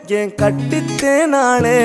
என் கட்டித்தேனாளே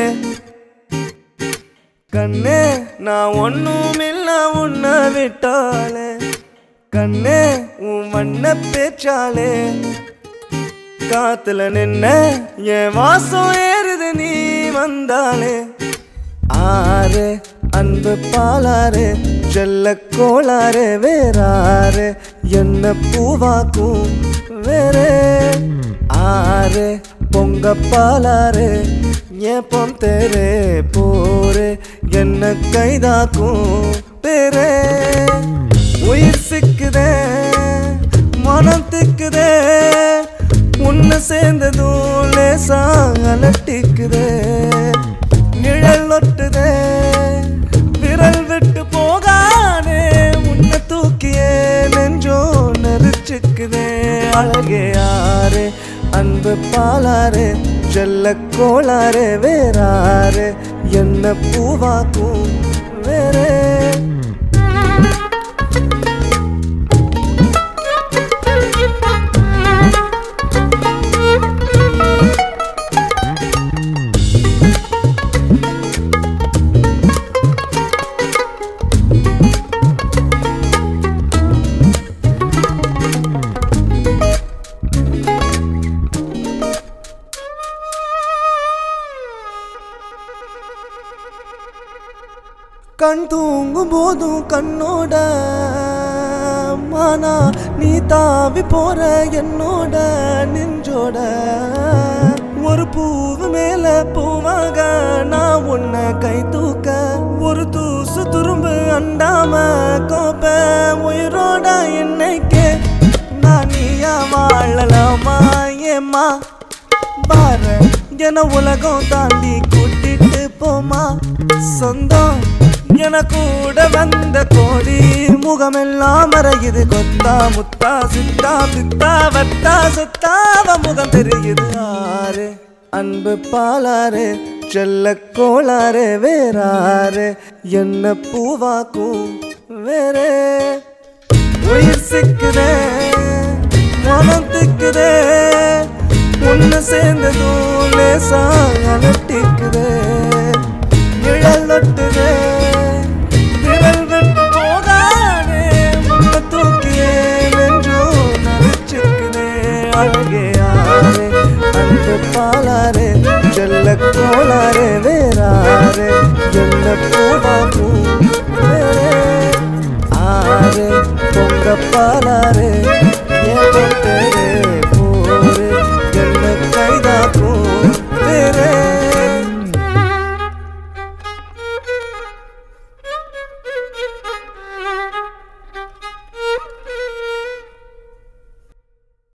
கண்ணே நான் ஒன்னும் இல்ல உன்னை விட்டாளே கண்ணே உன் வண்ண பேச்சாலே காத்துல நின்ன என் வாசம் ஏறுது நீ வந்தாலே ஆறு அன்பு பாலாறு செல்ல கோளாறு வேறாறு என்ன பூவாக்கும் வேறே ஆறு பொங்க பாலாறு ஏன் பொம் தேரே போரே என்ன கைதாக்கும் பேரே உயிர் சிக்குதே மனம் திக்குதே உன்னை சேர்ந்ததும் லேசா அலட்டிக்குதே நிழல் ஒட்டுதே விரல் விட்டு போகானே உன்னை தூக்கியே நெஞ்சோ நெரிச்சுக்குதே அழகே யாரு அன்பு பாலாறு செல்ல கோளாறு வேறாறு என்ன பூவாக்கும் வேறே கண் தூங்கும் போதும் கண்ணோட மானா நீ தாவி போற என்னோட நெஞ்சோட ஒரு பூவு மேல பூவாக நான் உன்னை கை தூக்க ஒரு தூசு துரும்பு அண்டாம கோப்ப உயிரோட என்னைக்கு நான் நீயா வாழலாமா ஏம்மா பாரு என உலகம் தாண்டி கூட்டிட்டு போமா சொந்தம் என கூட வந்த கோடி முகமெல்லாம் மறையுது கொத்தா முத்தா சித்தா பித்தா வத்தா சுத்தாவ முகம் தெரியுது ஆறு அன்பு பாலாறு செல்ல கோளாறு வேறாறு என்ன பூவாக்கும் வேறே உயிர் சிக்குதே மனம் திக்குதே ஒன்னு சேர்ந்ததும் லேசா அலட்டிக்குதே நிழல் ஒட்டுதே விரல் விட்டு போகாதே உன்னை தூக்கியே நெஞ்சோ நரைச்சுக்குதே அழகே ஆறு அன்பு பாலாறு செல்ல கோளாறு வேறாறு என்ன பூவாக்கும் வேறே ஆறு பொங்க பாலாறு ஏன்